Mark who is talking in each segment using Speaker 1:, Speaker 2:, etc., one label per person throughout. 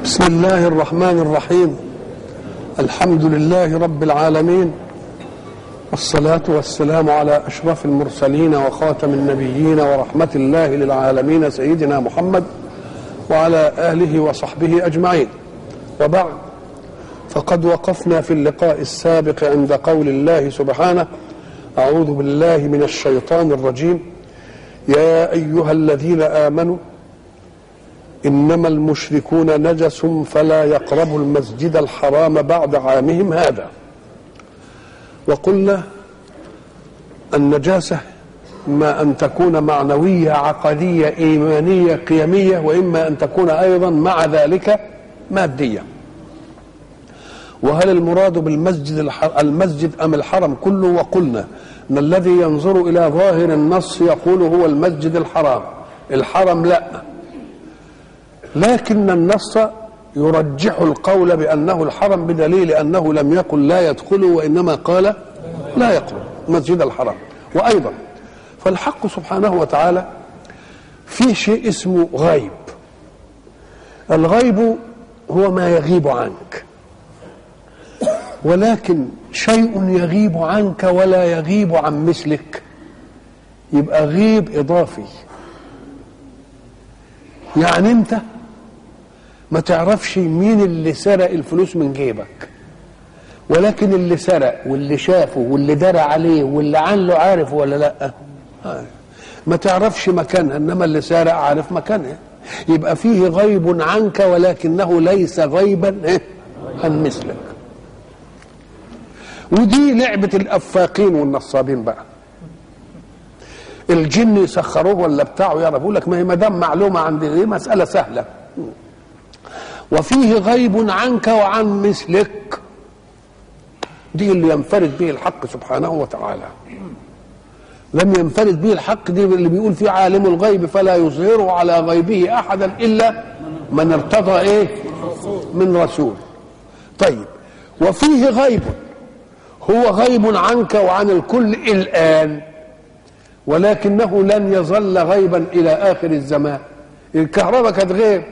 Speaker 1: بسم الله الرحمن الرحيم الحمد لله رب العالمين والصلاة والسلام على أشرف المرسلين وخاتم النبيين ورحمة الله للعالمين سيدنا محمد وعلى آله وصحبه أجمعين وبعد فقد وقفنا في اللقاء السابق عند قول الله سبحانه أعوذ بالله من الشيطان الرجيم يا أيها الذين آمنوا انما المشركون نجس فلا يقربوا المسجد الحرام بعد عامهم هذا وقلنا النجاسه اما ان تكون معنويه عقديه ايمانيه قيميه واما ان تكون ايضا مع ذلك ماديه وهل المراد بالمسجد المسجد ام الحرم كله وقلنا ان الذي ينظر الى ظاهر النص يقول هو المسجد الحرام الحرم لا لكن النص يرجح القول بأنه الحرم بدليل أنه لم يقل لا يدخل وإنما قال لا يقرب مسجد الحرام وأيضا فالحق سبحانه وتعالى في شيء اسمه غيب الغيب هو ما يغيب عنك ولكن شيء يغيب عنك ولا يغيب عن مثلك يبقى غيب إضافي يعني أنت ما تعرفش مين اللي سرق الفلوس من جيبك ولكن اللي سرق واللي شافه واللي درى عليه واللي عنه عارف ولا لا ما تعرفش مكانها انما اللي سارق عارف مكانها يبقى فيه غيب عنك ولكنه ليس غيبا عن مثلك ودي لعبة الأفاقين والنصابين بقى الجن يسخروه ولا بتاعه يعرف يقول لك ما هي ما دام معلومة عندي دي مسألة سهلة وفيه غيب عنك وعن مثلك دي اللي ينفرد به الحق سبحانه وتعالى لم ينفرد به الحق دي اللي بيقول فيه عالم الغيب فلا يظهره على غيبه احدا الا من ارتضى ايه من رسول طيب وفيه غيب هو غيب عنك وعن الكل الان ولكنه لن يظل غيبا الى اخر الزمان الكهرباء كانت غيب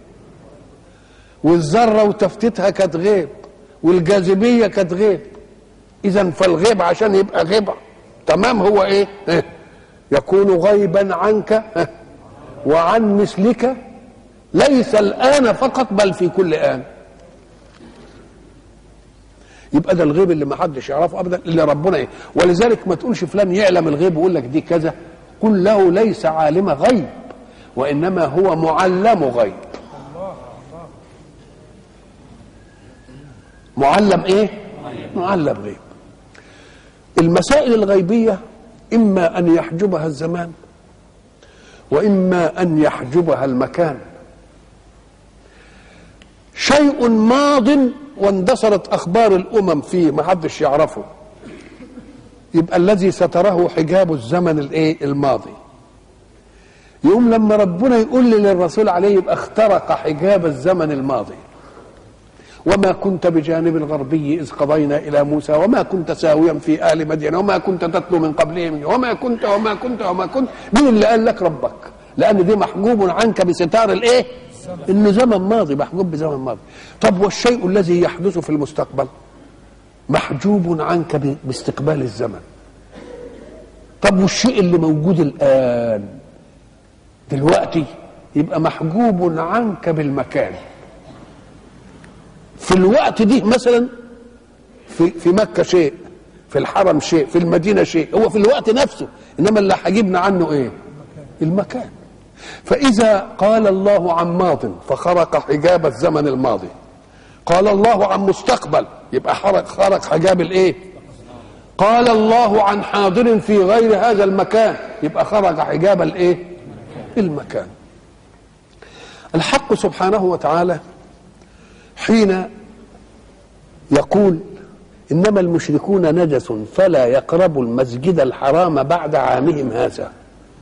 Speaker 1: والذره وتفتيتها كانت غيب والجاذبيه كانت غيب اذا فالغيب عشان يبقى غيب تمام هو ايه اه يكون غيبا عنك اه وعن مثلك ليس الان فقط بل في كل ان يبقى ده الغيب اللي ما حدش يعرفه ابدا الا ربنا ايه ولذلك ما تقولش فلان يعلم الغيب ويقول لك دي كذا قل له ليس عالم غيب وانما هو معلم غيب معلم ايه معلم غيب المسائل الغيبيه اما ان يحجبها الزمان واما ان يحجبها المكان شيء ماض واندثرت اخبار الامم فيه ما حدش يعرفه يبقى الذي ستره حجاب الزمن الايه الماضي يقوم لما ربنا يقول للرسول عليه يبقى اخترق حجاب الزمن الماضي وما كنت بجانب الغربي إذ قضينا إلى موسى وما كنت ساويا في آل مدين وما كنت تتلو من قبله من وما كنت وما كنت وما كنت مين اللي قال لك ربك لأن دي محجوب عنك بستار الإيه إنه زمن ماضي محجوب بزمن ماضي طب والشيء الذي يحدث في المستقبل محجوب عنك باستقبال الزمن طب والشيء اللي موجود الآن دلوقتي يبقى محجوب عنك بالمكان في الوقت دي مثلا في في مكه شيء في الحرم شيء في المدينه شيء هو في الوقت نفسه انما اللي حجبنا عنه ايه المكان فاذا قال الله عن ماض فخرق حجاب الزمن الماضي قال الله عن مستقبل يبقى خرق خرق حجاب الايه قال الله عن حاضر في غير هذا المكان يبقى خرق حجاب الايه المكان الحق سبحانه وتعالى حين يقول انما المشركون نجس فلا يقربوا المسجد الحرام بعد عامهم هذا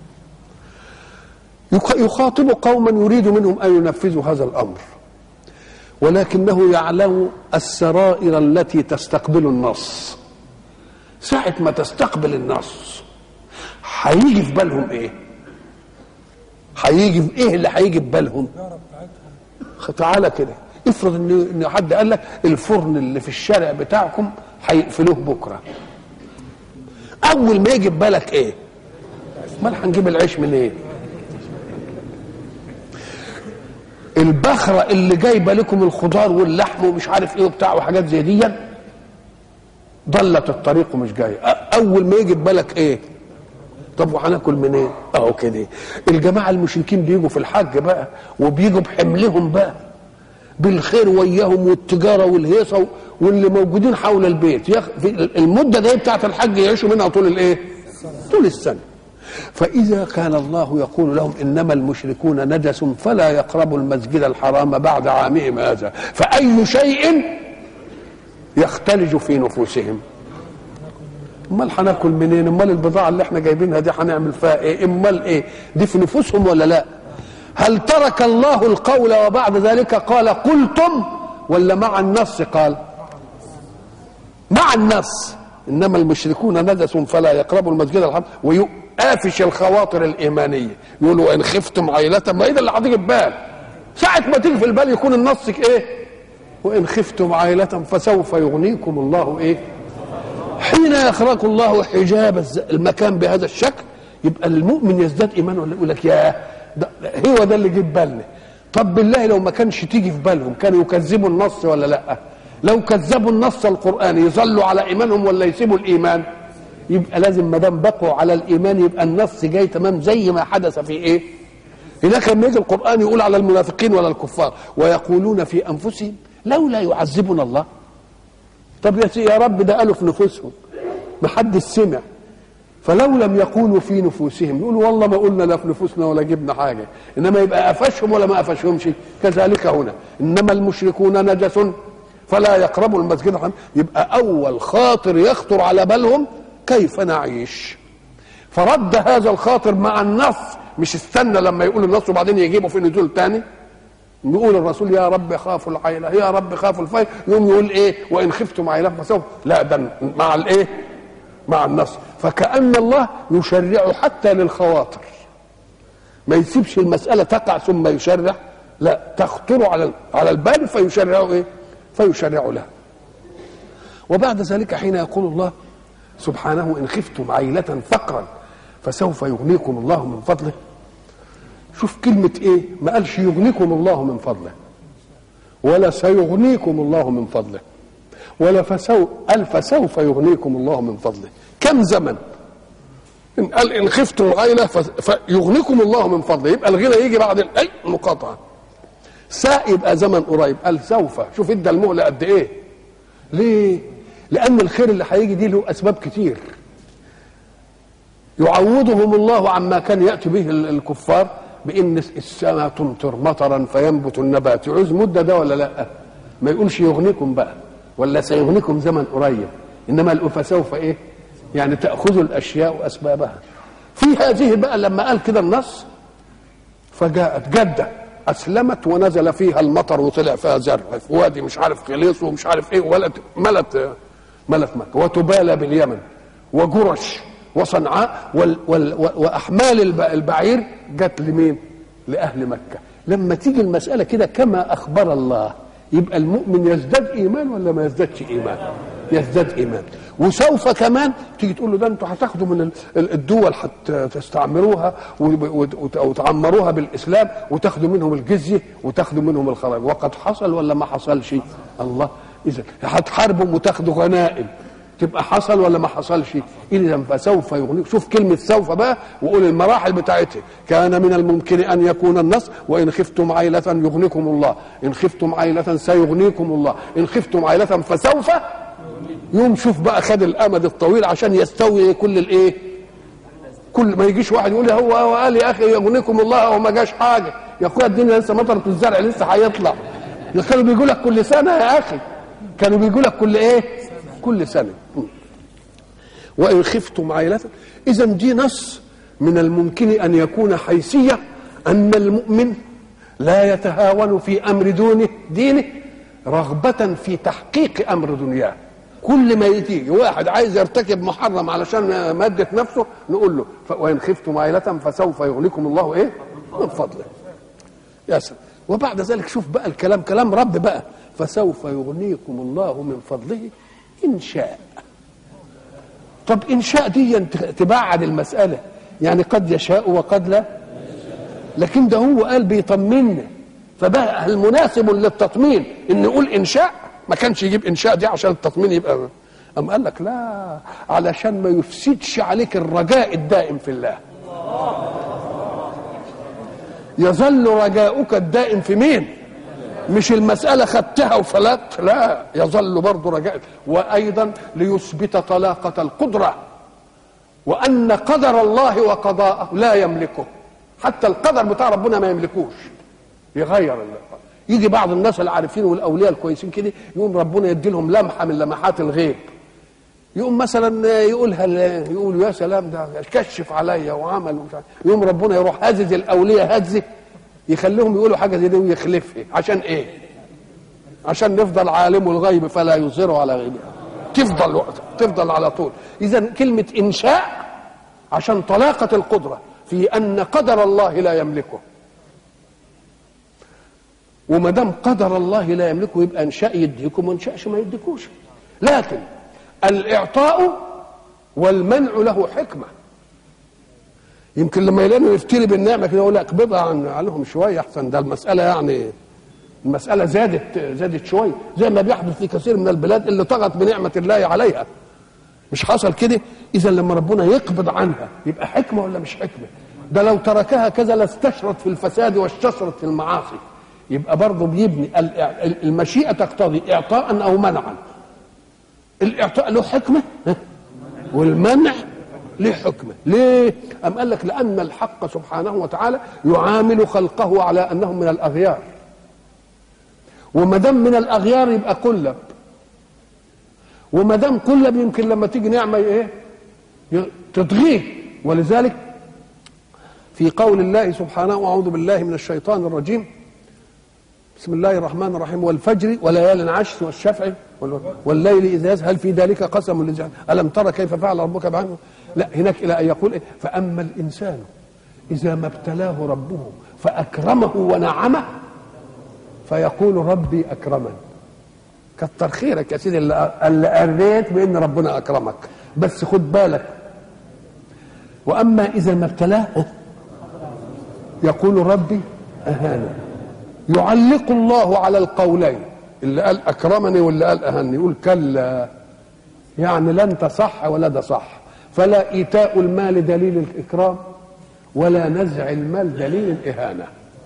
Speaker 1: يخاطب قوما يريد منهم ان ينفذوا هذا الامر ولكنه يعلم السرائر التي تستقبل النص ساعة ما تستقبل النص هيجي في بالهم ايه هيجي في ايه اللي هيجي في بالهم تعالى كده افرض ان ان حد قال لك الفرن اللي في الشارع بتاعكم هيقفلوه بكره اول ما يجي في بالك ايه امال هنجيب العيش منين إيه؟ البخرة اللي جايبة لكم الخضار واللحم ومش عارف ايه وبتاع وحاجات زي دي ضلت الطريق ومش جاية أول ما يجي في بالك ايه طب وهناكل منين إيه؟ اهو كده الجماعة المشركين بيجوا في الحج بقى وبيجوا بحملهم بقى بالخير وياهم والتجارة والهيصة واللي موجودين حول البيت يخ... في المدة دي بتاعت الحج يعيشوا منها طول الايه طول السنة فإذا كان الله يقول لهم إنما المشركون نجس فلا يقربوا المسجد الحرام بعد عامهم هذا فأي شيء يختلج في نفوسهم امال هناكل منين امال البضاعه اللي احنا جايبينها دي هنعمل فيها ايه امال ايه دي في نفوسهم ولا لا هل ترك الله القول وبعد ذلك قال قلتم ولا مع النص قال مع النص انما المشركون نجس فلا يقربوا المسجد الحرام ويقافش الخواطر الايمانيه يقولوا ان خفتم عيله ما ايه ده اللي هتيجي في بال ساعه ما تيجي في البال يكون النص ايه وان خفتم عيله فسوف يغنيكم الله ايه حين يخرق الله حجاب المكان بهذا الشكل يبقى المؤمن يزداد ايمان ولا يقول لك يا ده هو ده اللي جه بالنا طب بالله لو ما كانش تيجي في بالهم كانوا يكذبوا النص ولا لا لو كذبوا النص القراني يظلوا على ايمانهم ولا يسيبوا الايمان يبقى لازم ما دام بقوا على الايمان يبقى النص جاي تمام زي ما حدث في ايه هناك لما يجي القران يقول على المنافقين ولا الكفار ويقولون في انفسهم لولا يعذبنا الله طب يا يا رب ده قالوا في نفوسهم ما حدش سمع فلو لم يقولوا في نفوسهم يقولوا والله ما قلنا لا في نفوسنا ولا جبنا حاجه انما يبقى قفشهم ولا ما قفشهمش كذلك هنا انما المشركون نجس فلا يقربوا المسجد الحرام يبقى اول خاطر يخطر على بالهم كيف نعيش فرد هذا الخاطر مع النص مش استنى لما يقول النص وبعدين يجيبه في نزول تاني يقول الرسول يا رب خافوا العيلة يا رب خافوا الفيل يقوم يقول ايه وان خفتم عيلة فسوف لا ده مع الايه مع النص فكأن الله يشرع حتى للخواطر ما يسيبش المسألة تقع ثم يشرع لا تخطر على على البال فيشرع ايه فيشرع لها وبعد ذلك حين يقول الله سبحانه ان خفتم عيلة فقرا فسوف يغنيكم الله من فضله شوف كلمة ايه ما قالش يغنيكم الله من فضله ولا سيغنيكم الله من فضله ولا فسو قال فسوف يغنيكم الله من فضله كم زمن إن قال إن خفتم العيلة فيغنيكم الله من فضله يبقى الغنى يجي بعد أي مقاطعة ساء يبقى زمن قريب قال سوف شوف ادى المهلة قد ايه ليه لأن الخير اللي هيجي دي له أسباب كتير يعوضهم الله عما كان يأتي به الكفار بان السماء تمطر مطرا فينبت النبات يعوز مده ده ولا لا ما يقولش يغنيكم بقى ولا سيغنيكم زمن قريب انما فسوف ايه يعني تاخذوا الاشياء اسبابها في هذه بقى لما قال كده النص فجاءت جده اسلمت ونزل فيها المطر وطلع فيها زرع في وادي مش عارف خليص ومش عارف ايه ولت ملت ملت مكه وتبالى باليمن وجرش وصنعاء وال وال واحمال البعير جت لمين؟ لاهل مكه لما تيجي المساله كده كما اخبر الله يبقى المؤمن يزداد ايمان ولا ما يزدادش ايمان؟ يزداد ايمان وسوف كمان تيجي تقول له ده انتوا هتاخدوا من الدول هتستعمروها وتعمروها بالاسلام وتاخدوا منهم الجزيه وتاخدوا منهم الخراج وقد حصل ولا ما حصلش؟ الله اذا هتحاربوا وتاخدوا غنائم تبقى حصل ولا ما حصلش اذا فسوف يغنيك شوف كلمه سوف بقى وقول المراحل بتاعتها كان من الممكن ان يكون النص وان خفتم عيله يغنيكم الله ان خفتم عيله سيغنيكم الله ان خفتم عيله فسوف يوم شوف بقى خد الامد الطويل عشان يستوي كل الايه كل ما يجيش واحد يقول هو هو قال يا اخي يغنيكم الله او ما جاش حاجه يا اخويا الدنيا لسه مطرت الزرع لسه هيطلع كانوا بيقول لك كل سنه يا اخي كانوا بيقول لك كل ايه كل سنة وإن خفتم عيلة إذا دي نص من الممكن أن يكون حيثية أن المؤمن لا يتهاون في أمر دونه دينه رغبة في تحقيق أمر دنياه كل ما يجي واحد عايز يرتكب محرم علشان مادة نفسه نقول له وإن خفتم عيلة فسوف يغنيكم الله إيه من فضله يا سلام وبعد ذلك شوف بقى الكلام كلام رب بقى فسوف يغنيكم الله من فضله إن شاء طب إن شاء دي تبعد المسألة يعني قد يشاء وقد لا لكن ده هو قال بيطمنا فبقى المناسب للتطمين ان نقول انشاء ما كانش يجيب انشاء دي عشان التطمين يبقى أم قال لك لا علشان ما يفسدش عليك الرجاء الدائم في الله يظل رجاؤك الدائم في مين مش المسألة خدتها وفلت لا يظل برضه رجاء وأيضا ليثبت طلاقة القدرة وأن قدر الله وقضاءه لا يملكه حتى القدر بتاع ربنا ما يملكوش يغير الله يجي بعض الناس العارفين والاولياء الكويسين كده يقوم ربنا يدي لهم لمحه من لمحات الغيب يقوم مثلا يقولها يقول يا سلام ده كشف عليا وعمل ومش عارف يقوم ربنا يروح هزز الاولياء هزه يخليهم يقولوا حاجه زي دي ويخلفها عشان ايه؟ عشان نفضل عالم الغيب فلا يظهر على غيبه تفضل وقت تفضل على طول اذا كلمه انشاء عشان طلاقه القدره في ان قدر الله لا يملكه وما دام قدر الله لا يملكه يبقى انشاء يديكم وانشاءش ما يديكوش لكن الاعطاء والمنع له حكمه يمكن لما يلاقوا يفتري بالنعمه كده يقول لك اقبضها عن عليهم شويه احسن ده المساله يعني المساله زادت زادت شويه زي ما بيحدث في كثير من البلاد اللي طغت بنعمه الله عليها مش حصل كده اذا لما ربنا يقبض عنها يبقى حكمه ولا مش حكمه ده لو تركها كذا لاستشرت في الفساد واستشرت في المعاصي يبقى برضه بيبني المشيئه تقتضي اعطاء او منعا الاعطاء له حكمه والمنع له حكمه ليه ام قال لك لان الحق سبحانه وتعالى يعامل خلقه على انهم من الاغيار وما دام من الاغيار يبقى قلب وما دام قلب يمكن لما تيجي نعمه ايه تطغيه ولذلك في قول الله سبحانه اعوذ بالله من الشيطان الرجيم بسم الله الرحمن الرحيم والفجر وليال عشر والشفع والليل اذا يزهل في ذلك قسم للجهل الم ترى كيف فعل ربك بعده لا هناك الى ان يقول إيه؟ فاما الانسان اذا ما ابتلاه ربه فاكرمه ونعمه فيقول ربي اكرمن كتر خيرك يا سيدي اللي قريت بان ربنا اكرمك بس خد بالك واما اذا ما ابتلاه يقول ربي اهانه يعلق الله على القولين اللي قال اكرمني واللي قال اهني يقول كلا يعني لا انت صح ولا ده صح فلا ايتاء المال دليل الاكرام ولا نزع المال دليل الاهانه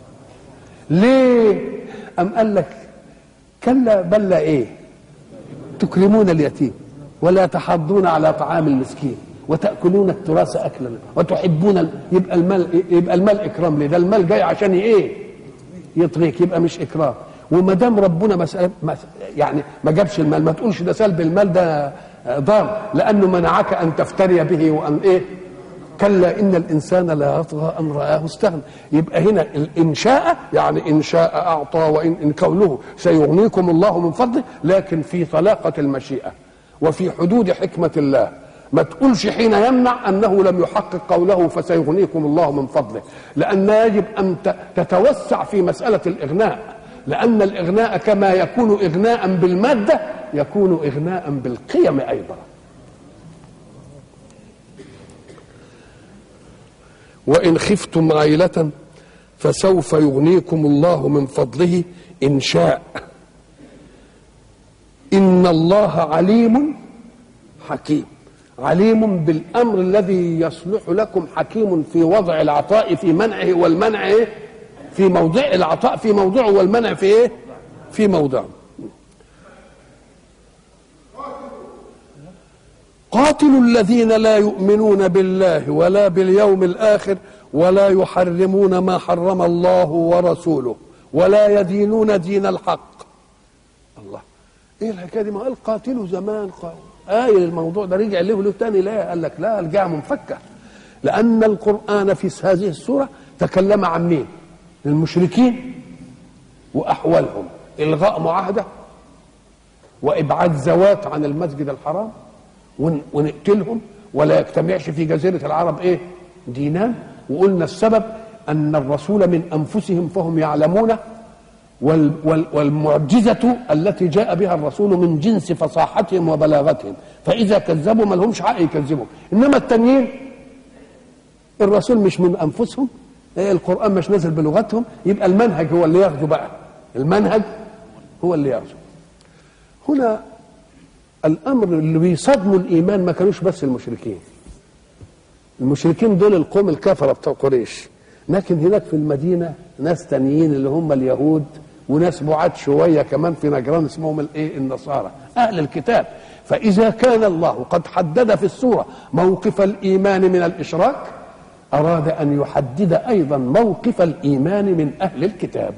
Speaker 1: ليه ام قال لك كلا بل لا ايه تكرمون اليتيم ولا تحضون على طعام المسكين وتاكلون التراث اكلا وتحبون يبقى المال يبقى المال اكرام ليه ده المال جاي عشان ايه يطغيك يبقى مش اكرام وما دام ربنا مسألة يعني ما جابش المال ما تقولش ده سلب المال ده ضار لانه منعك ان تفتري به وان ايه كلا ان الانسان لا يطغى ان راه استغنى يبقى هنا الانشاء يعني ان شاء اعطى وان إن كونه سيغنيكم الله من فضله لكن في طلاقه المشيئه وفي حدود حكمه الله ما تقولش حين يمنع انه لم يحقق قوله فسيغنيكم الله من فضله لان يجب ان تتوسع في مساله الاغناء لان الاغناء كما يكون اغناء بالماده يكون اغناء بالقيم ايضا وان خفتم عيله فسوف يغنيكم الله من فضله ان شاء ان الله عليم حكيم عليم بالامر الذي يصلح لكم حكيم في وضع العطاء في منعه والمنع إيه؟ في موضع العطاء في موضعه والمنع في ايه في موضعه قاتلوا الذين لا يؤمنون بالله ولا باليوم الاخر ولا يحرمون ما حرم الله ورسوله ولا يدينون دين الحق الله ايه الحكايه دي ما قال قاتلوا زمان قال آية الموضوع ده رجع له له تاني لا قال لك لا الجاء منفكة لأن القرآن في هذه السورة تكلم عن مين المشركين وأحوالهم إلغاء معاهدة وإبعاد زوات عن المسجد الحرام ونقتلهم ولا يجتمعش في جزيرة العرب إيه دينان وقلنا السبب أن الرسول من أنفسهم فهم يعلمون وال وال والمعجزة التي جاء بها الرسول من جنس فصاحتهم وبلاغتهم فإذا كذبوا ما لهمش حق يكذبوا إنما التانيين الرسول مش من أنفسهم إيه القرآن مش نازل بلغتهم يبقى المنهج هو اللي ياخده بقى المنهج هو اللي ياخده هنا الأمر اللي بيصدموا الإيمان ما كانوش بس المشركين المشركين دول القوم الكفرة بتوع قريش لكن هناك في المدينة ناس تانيين اللي هم اليهود وناس بعاد شوية كمان في نجران اسمهم الايه النصارى أهل الكتاب فإذا كان الله قد حدد في السورة موقف الإيمان من الإشراك أراد أن يحدد أيضا موقف الإيمان من أهل الكتاب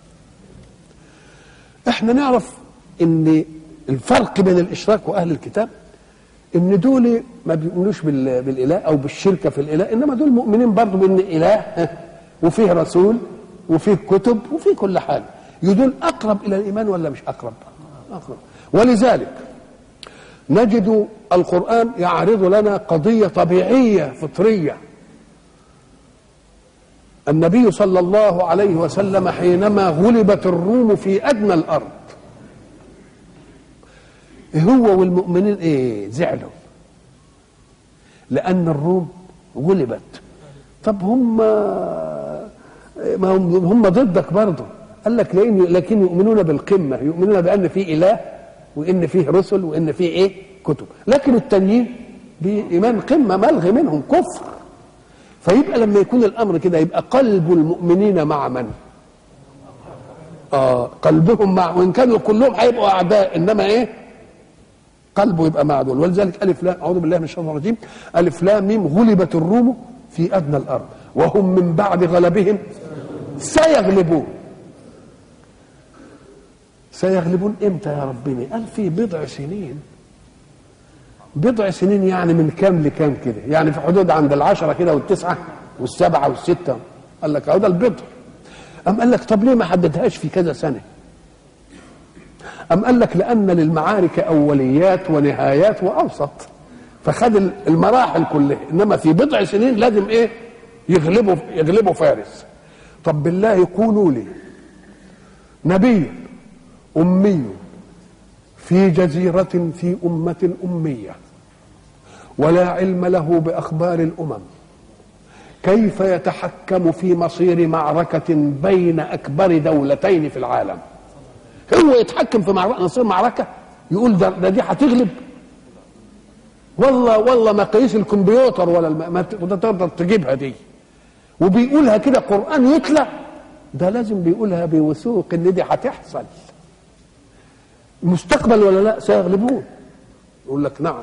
Speaker 1: احنا نعرف ان الفرق بين الإشراك وأهل الكتاب ان دول ما بيؤمنوش بال- بالاله او بالشركه في الاله انما دول مؤمنين برضه بان اله وفيه رسول وفيه كتب وفيه كل حاجه يدول اقرب الى الايمان ولا مش اقرب اقرب ولذلك نجد القران يعرض لنا قضيه طبيعيه فطريه النبي صلى الله عليه وسلم حينما غلبت الروم في ادنى الارض هو والمؤمنين ايه زعلوا لان الروم غلبت طب هم ما هم هم ضدك برضه قال لك لان لكن يؤمنون بالقمه يؤمنون بان في اله وان فيه رسل وان فيه ايه كتب لكن التانيين بايمان قمه ملغي منهم كفر فيبقى لما يكون الامر كده يبقى قلب المؤمنين مع من اه قلبهم مع وان كانوا كلهم هيبقوا اعداء انما ايه قلبه يبقى مع دول ولذلك الف لام اعوذ بالله من الشيطان الرجيم الف لام ميم غلبت الروم في ادنى الارض وهم من بعد غلبهم سيغلبون سيغلبون امتى يا ربنا قال في بضع سنين بضع سنين يعني من كام لكام كده يعني في حدود عند العشرة كده والتسعة والسبعة والستة قال لك اهو ده البضع أم قال لك طب ليه ما حددهاش في كذا سنة أم قال لك لأن للمعارك أوليات ونهايات وأوسط فخد المراحل كلها إنما في بضع سنين لازم إيه يغلبوا يغلبوا فارس طب بالله قولوا لي نبي أمي في جزيرة في أمة أمية ولا علم له بأخبار الأمم كيف يتحكم في مصير معركة بين أكبر دولتين في العالم هو يتحكم في معركة مصير معركة يقول ده, ده دي هتغلب والله والله مقاييس الكمبيوتر ولا الم... ما تقدر تجيبها دي وبيقولها كده قرآن يتلى ده لازم بيقولها بوثوق ان دي هتحصل مستقبل ولا لا سيغلبون يقول لك نعم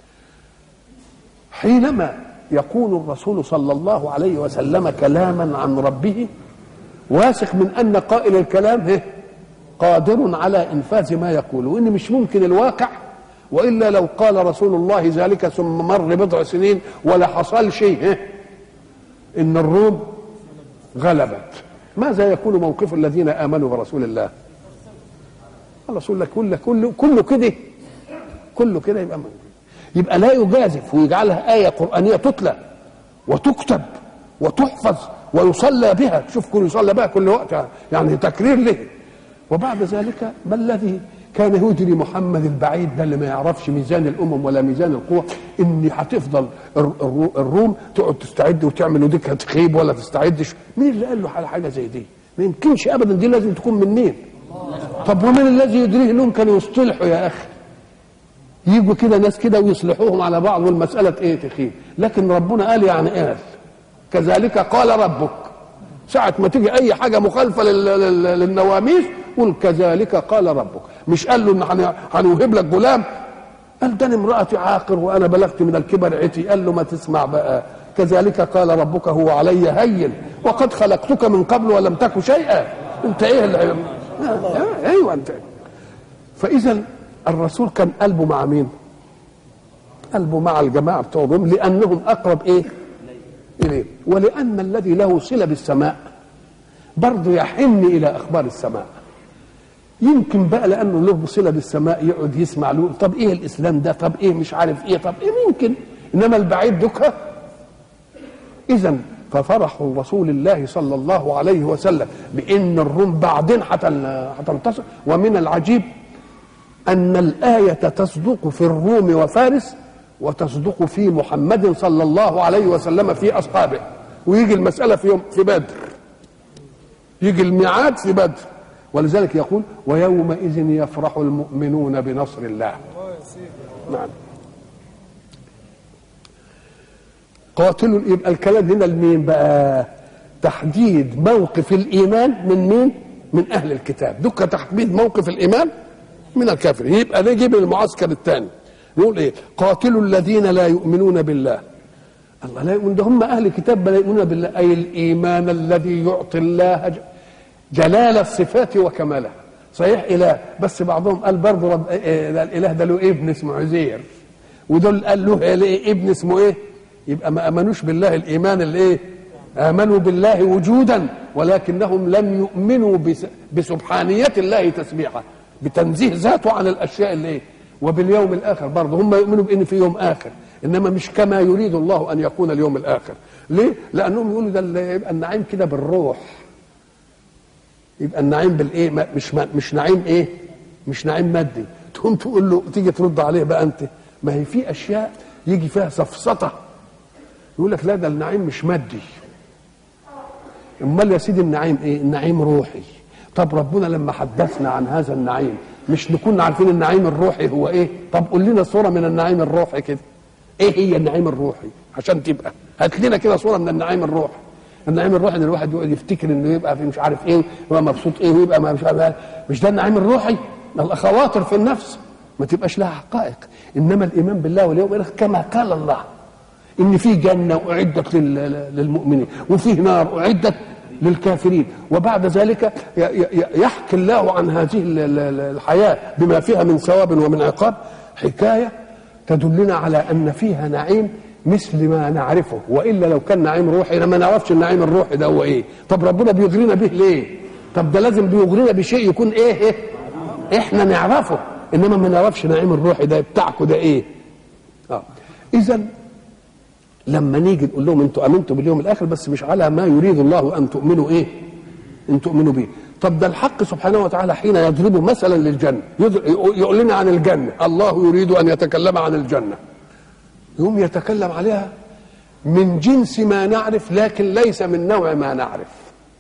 Speaker 1: حينما يقول الرسول صلى الله عليه وسلم كلاما عن ربه واثق من ان قائل الكلام هي قادر على انفاذ ما يقول وان مش ممكن الواقع والا لو قال رسول الله ذلك ثم مر بضع سنين ولا حصل شيء ان الروم غلبت ماذا يكون موقف الذين امنوا برسول الله الرسول لك كله كله كله كده كله كده يبقى موجود. يبقى لا يجازف ويجعلها آية قرآنية تتلى وتكتب وتحفظ ويصلى بها شوف كل يصلى بها كل وقت يعني تكرير له وبعد ذلك ما الذي كان يدري محمد البعيد ده اللي ما يعرفش ميزان الامم ولا ميزان القوى ان هتفضل الروم تقعد تستعد وتعمل وديك هتخيب ولا تستعدش مين اللي قال له على حاجه زي دي ما يمكنش ابدا دي لازم تكون من مين طب ومن الذي يدريه انهم كانوا يصطلحوا يا اخي يجوا كده ناس كده ويصلحوهم على بعض والمساله ايه تخيب لكن ربنا قال يعني قال كذلك قال ربك ساعة ما تيجي أي حاجة مخالفة للنواميس قل كذلك قال ربك مش قال له إن هنوهب لك غلام قال ده أنا امرأتي عاقر وأنا بلغت من الكبر عتي قال له ما تسمع بقى كذلك قال ربك هو علي هين وقد خلقتك من قبل ولم تك شيئا انت ايه اللي ايوه انت فاذا الرسول كان قلبه مع مين قلبه مع الجماعه بتوعهم لانهم اقرب ايه اليه ولان الذي له صله بالسماء برضه يحن الى اخبار السماء يمكن بقى لانه له صله بالسماء يقعد يسمع له طب ايه الاسلام ده طب ايه مش عارف ايه طب ايه ممكن انما البعيد دكها اذا ففرح رسول الله صلى الله عليه وسلم بان الروم بعدين هتنتصر ومن العجيب ان الايه تصدق في الروم وفارس وتصدق في محمد صلى الله عليه وسلم في اصحابه ويجي المساله في يوم في بدر يجي الميعاد في بدر ولذلك يقول ويومئذ يفرح المؤمنون بنصر الله نعم قاتلوا يبقى الكلام هنا لمين بقى تحديد موقف الايمان من مين من اهل الكتاب دك تحديد موقف الايمان من الكافرين يبقى نجيب المعسكر الثاني نقول ايه قاتلوا الذين لا يؤمنون بالله الله لا يؤمن ده هم اهل الكتاب لا يؤمنون بالله اي الايمان الذي يعطي الله جلال الصفات وكمالها صحيح اله بس بعضهم قال برضه رب إيه الاله ده له ابن اسمه عزير ودول قال له ابن اسمه ايه يبقى ما امنوش بالله الايمان الايه امنوا بالله وجودا ولكنهم لم يؤمنوا بسبحانيه الله تسبيحه بتنزيه ذاته عن الاشياء اللي ايه وباليوم الاخر برضه هم يؤمنوا بان في يوم اخر انما مش كما يريد الله ان يكون اليوم الاخر ليه لانهم يقولوا ده يبقى النعيم كده بالروح يبقى النعيم بالايه مش مش نعيم ايه مش نعيم مادي تقوم تقول له تيجي ترد عليه بقى انت ما هي في اشياء يجي فيها سفسطه يقول لك لا ده النعيم مش مادي امال يا سيدي النعيم ايه النعيم روحي طب ربنا لما حدثنا عن هذا النعيم مش نكون عارفين النعيم الروحي هو ايه طب قول لنا صوره من النعيم الروحي كده ايه هي النعيم الروحي عشان تبقى هات لنا كده صوره من النعيم الروحي النعيم الروحي ان الواحد يقعد يفتكر انه يبقى في مش عارف ايه ويبقى مبسوط ايه ويبقى مش عارف إيه. مش ده النعيم الروحي خواطر في النفس ما تبقاش لها حقائق انما الايمان بالله واليوم الاخر كما قال الله ان في جنه اعدت للمؤمنين وفي نار اعدت للكافرين وبعد ذلك يحكي الله عن هذه الحياه بما فيها من ثواب ومن عقاب حكايه تدلنا على ان فيها نعيم مثل ما نعرفه والا لو كان نعيم روحي ما نعرفش النعيم الروحي ده هو ايه طب ربنا بيغرينا به ليه طب ده لازم بيغرينا بشيء يكون ايه, إيه؟ احنا نعرفه انما ما نعرفش نعيم الروحي ده بتاعكم ده ايه اه اذا لما نيجي نقول لهم انتوا امنتوا باليوم الاخر بس مش على ما يريد الله ان تؤمنوا ايه ان تؤمنوا به طب ده الحق سبحانه وتعالى حين يضرب مثلا للجنه يقول لنا عن الجنه الله يريد ان يتكلم عن الجنه يقوم يتكلم عليها من جنس ما نعرف لكن ليس من نوع ما نعرف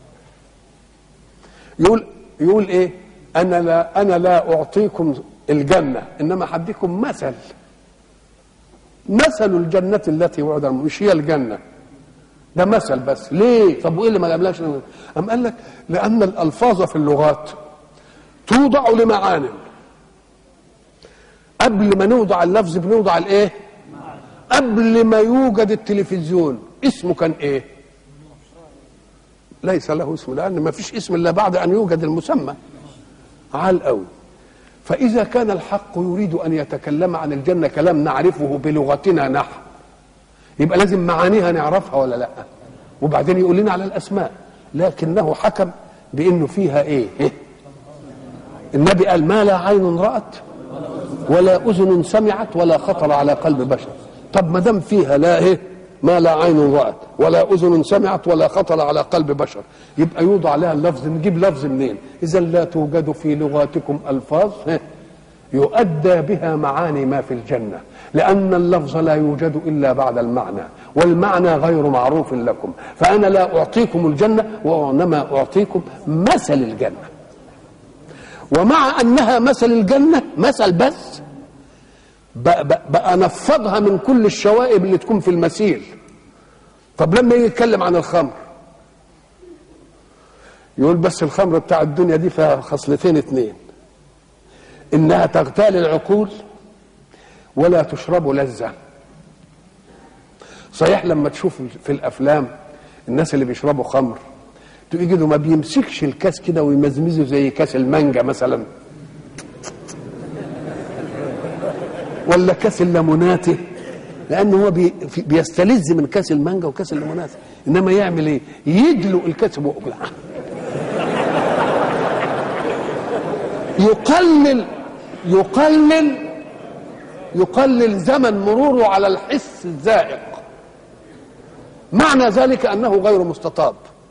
Speaker 1: يقول يقول ايه انا لا انا لا اعطيكم الجنه انما حديكم مثل مثل الجنة التي وعد مش هي الجنة ده مثل بس ليه طب وايه اللي ما جابلهاش أم قال لك لأن الألفاظ في اللغات توضع لمعان قبل ما نوضع اللفظ بنوضع الايه قبل ما يوجد التلفزيون اسمه كان ايه ليس له اسم لأن ما فيش اسم إلا بعد أن يوجد المسمى عال قوي فإذا كان الحق يريد أن يتكلم عن الجنة كلام نعرفه بلغتنا نحن يبقى لازم معانيها نعرفها ولا لا وبعدين يقول لنا على الأسماء لكنه حكم بأنه فيها إيه, إيه؟ النبي قال ما لا عين رأت ولا أذن سمعت ولا خطر على قلب بشر طب ما دام فيها لا إيه ما لا عين رأت ولا أذن سمعت ولا خطر على قلب بشر يبقى يوضع لها اللفظ نجيب لفظ منين إذا لا توجد في لغاتكم ألفاظ يؤدى بها معاني ما في الجنة لأن اللفظ لا يوجد إلا بعد المعنى والمعنى غير معروف لكم فأنا لا أعطيكم الجنة وإنما أعطيكم مثل الجنة ومع أنها مثل الجنة مثل بس بقى نفضها من كل الشوائب اللي تكون في المسيل طب لما يجي يتكلم عن الخمر يقول بس الخمر بتاع الدنيا دي فيها خصلتين اتنين انها تغتال العقول ولا تشرب لذة صحيح لما تشوف في الافلام الناس اللي بيشربوا خمر تجدوا ما بيمسكش الكاس كده ويمزمزه زي كاس المانجا مثلا ولا كاس الليموناتي لانه هو بي بيستلذ من كاس المانجا وكاس الليمونات انما يعمل ايه يدلق الكاس بقه يقلل يقلل يقلل زمن مروره على الحس الزائق معنى ذلك انه غير مستطاب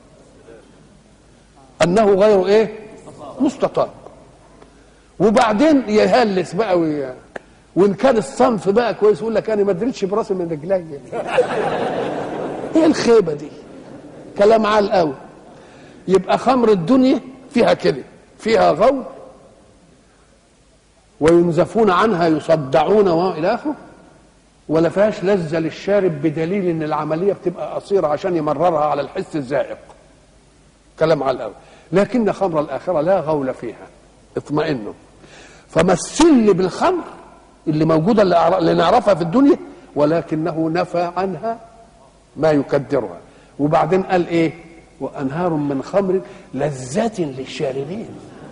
Speaker 1: انه غير ايه مستطاب وبعدين يهلس بقى وي... وان كان الصنف بقى كويس يقول لك انا ما ادريتش براسي من رجلي ايه الخيبه دي كلام عال قوي يبقى خمر الدنيا فيها كده فيها غول وينزفون عنها يصدعون والى اخره ولا فيهاش لذه للشارب بدليل ان العمليه بتبقى قصيره عشان يمررها على الحس الزائق كلام على الاول لكن خمر الاخره لا غول فيها اطمئنوا فمثل لي بالخمر اللي موجوده اللي, أعر- اللي نعرفها في الدنيا ولكنه نفى عنها ما يكدرها وبعدين قال ايه وانهار من خمر لذة للشاربين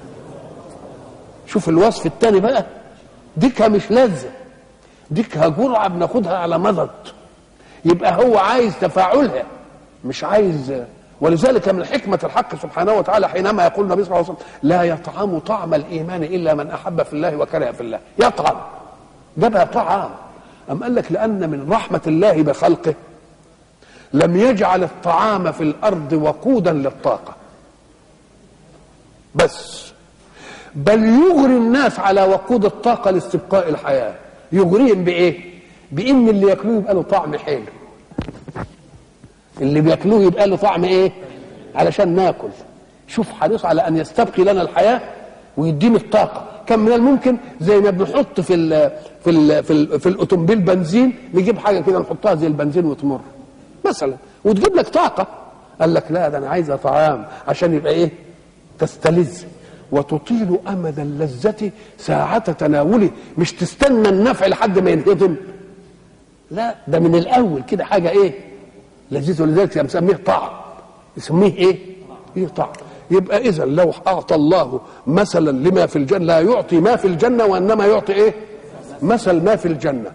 Speaker 1: شوف الوصف الثاني بقى ديكها مش لذة ديكها جرعة بناخدها على مضض يبقى هو عايز تفاعلها مش عايز ولذلك من حكمة الحق سبحانه وتعالى حينما يقول النبي صلى الله عليه وسلم لا يطعم طعم الإيمان إلا من أحب في الله وكره في الله يطعم جابها طعام أم قال لك لأن من رحمة الله بخلقه لم يجعل الطعام في الأرض وقودا للطاقة بس بل يغري الناس على وقود الطاقة لاستبقاء الحياة يغريهم بإيه؟ بإن اللي ياكلوه يبقى له طعم حلو اللي بياكلوه يبقى له طعم إيه؟ علشان ناكل شوف حريص على أن يستبقي لنا الحياة ويديني الطاقة كان من الممكن زي ما بنحط في ال في ال في, ال في الاوتومبيل بنزين نجيب حاجه كده نحطها زي البنزين وتمر مثلا وتجيب لك طاقه قال لك لا ده انا عايزه طعام عشان يبقى ايه تستلذ وتطيل امد اللذه ساعه تناوله مش تستنى النفع لحد ما ينهضم لا ده من الاول كده حاجه ايه لذيذ ولذلك مسميه طعم يسميه ايه ايه طعم يبقى اذا لو اعطى الله مثلا لما في الجنه لا يعطي ما في الجنه وانما يعطي ايه مثل ما في الجنه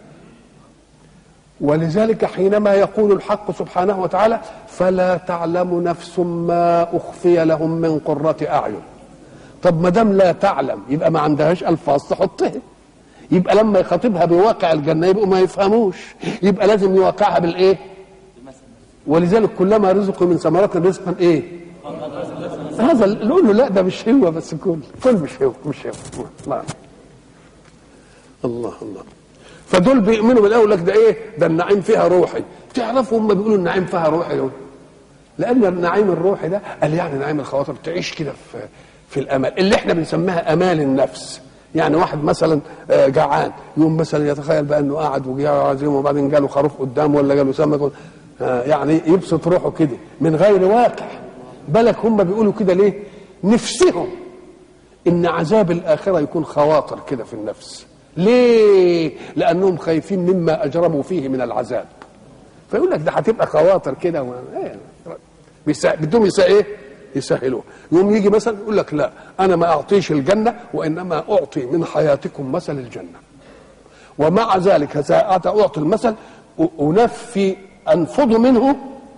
Speaker 1: ولذلك حينما يقول الحق سبحانه وتعالى فلا تعلم نفس ما اخفي لهم من قره اعين طب ما دام لا تعلم يبقى ما عندهاش الفاظ تحطها يبقى لما يخاطبها بواقع الجنه يبقوا ما يفهموش يبقى لازم يواقعها بالايه ولذلك كلما رزقوا من ثمرات رزقا ايه هذا نقول له لا ده مش هو بس كل كل مش هو مش هو الله الله الله فدول بيؤمنوا بالاول لك ده ايه ده النعيم فيها روحي تعرفوا هم بيقولوا النعيم فيها روحي دول لان النعيم الروحي ده قال يعني نعيم الخواطر تعيش كده في في الامال اللي احنا بنسميها امال النفس يعني واحد مثلا آه، جعان يقوم مثلا يتخيل بقى انه قاعد وجاء عزيم وبعدين جاله خروف قدامه ولا جاله سمك آه، يعني يبسط روحه كده من غير واقع بالك هم بيقولوا كده ليه نفسهم ان عذاب الاخره يكون خواطر كده في النفس ليه لانهم خايفين مما اجرموا فيه من العذاب فيقول لك ده هتبقى خواطر كده و... إيه، بيسا... بدهم يسا ايه يسهلوه يقوم يجي مثلا يقول لك لا انا ما اعطيش الجنه وانما اعطي من حياتكم مثل الجنه ومع ذلك ساعة اعطي المثل أ- انفي انفض منه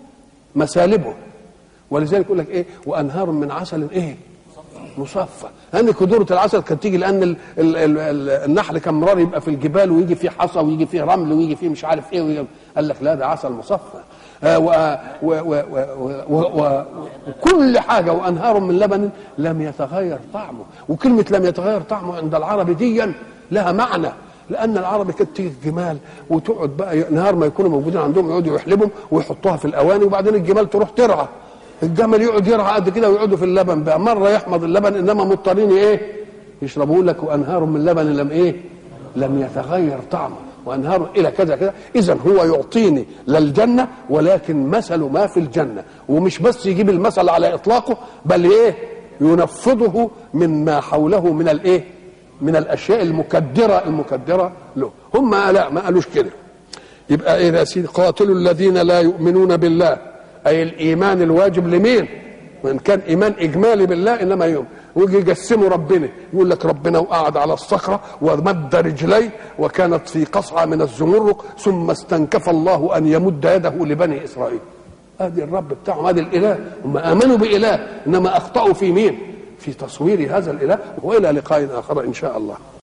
Speaker 1: مسالبه ولذلك يقول لك ايه وانهار من عسل ايه مصفى لان كدورة العسل كانت تيجي لان ال ال ال ال النحل كان مرار يبقى في الجبال ويجي فيه حصى ويجي فيه رمل ويجي فيه مش عارف ايه ويجي قال لك لا ده عسل مصفى آه و و و و و و وكل حاجه وانهار من لبن لم يتغير طعمه وكلمه لم يتغير طعمه عند العرب ديا لها معنى لان العرب كانت تيجي الجمال وتقعد بقى نهار ما يكونوا موجودين عندهم يقعدوا يحلبهم ويحطوها في الاواني وبعدين الجمال تروح ترعى الجمل يقعد يرعى قد كده ويقعدوا في اللبن بقى مره يحمض اللبن انما مضطرين ايه يشربوا لك وانهار من لبن لم ايه لم يتغير طعمه وانهار الى كذا كذا اذا هو يعطيني للجنه ولكن مثل ما في الجنه ومش بس يجيب المثل على اطلاقه بل ايه ينفضه مما حوله من الايه من الاشياء المكدره المكدره له هم لا ما قالوش كده يبقى ايه يا سيدي قاتلوا الذين لا يؤمنون بالله اي الايمان الواجب لمين وان كان ايمان اجمالي بالله انما يوم ويجي يقسموا ربنا يقول لك ربنا وقعد على الصخره ومد رجليه وكانت في قصعه من الزمرق ثم استنكف الله ان يمد يده لبني اسرائيل هذه الرب بتاعهم هذا الاله هم امنوا باله انما اخطاوا في مين في تصوير هذا الاله والى لقاء اخر ان شاء الله